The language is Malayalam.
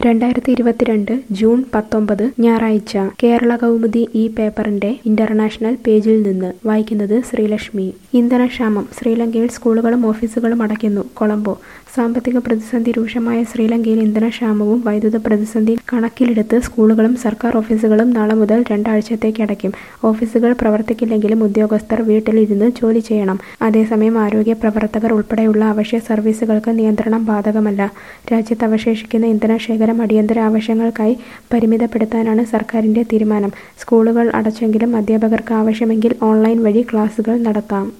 രണ്ടായിരത്തി ഇരുപത്തിരണ്ട് ജൂൺ പത്തൊമ്പത് ഞായറാഴ്ച കേരള കൗമുദി ഈ പേപ്പറിന്റെ ഇന്റർനാഷണൽ പേജിൽ നിന്ന് വായിക്കുന്നത് ശ്രീലക്ഷ്മി ഇന്ധനക്ഷാമം ശ്രീലങ്കയിൽ സ്കൂളുകളും ഓഫീസുകളും അടയ്ക്കുന്നു കൊളംബോ സാമ്പത്തിക പ്രതിസന്ധി രൂക്ഷമായ ശ്രീലങ്കയിൽ ഇന്ധനക്ഷാമവും വൈദ്യുത പ്രതിസന്ധി കണക്കിലെടുത്ത് സ്കൂളുകളും സർക്കാർ ഓഫീസുകളും നാളെ മുതൽ രണ്ടാഴ്ചത്തേക്ക് അടയ്ക്കും ഓഫീസുകൾ പ്രവർത്തിക്കില്ലെങ്കിലും ഉദ്യോഗസ്ഥർ വീട്ടിലിരുന്ന് ജോലി ചെയ്യണം അതേസമയം ആരോഗ്യ പ്രവർത്തകർ ഉൾപ്പെടെയുള്ള അവശ്യ സർവീസുകൾക്ക് നിയന്ത്രണം ബാധകമല്ല രാജ്യത്ത് അവശേഷിക്കുന്ന ഇന്ധനശേഖരം അടിയന്തര ആവശ്യങ്ങൾക്കായി പരിമിതപ്പെടുത്താനാണ് സർക്കാരിന്റെ തീരുമാനം സ്കൂളുകൾ അടച്ചെങ്കിലും അധ്യാപകർക്ക് ആവശ്യമെങ്കിൽ ഓൺലൈൻ വഴി ക്ലാസുകൾ നടത്താം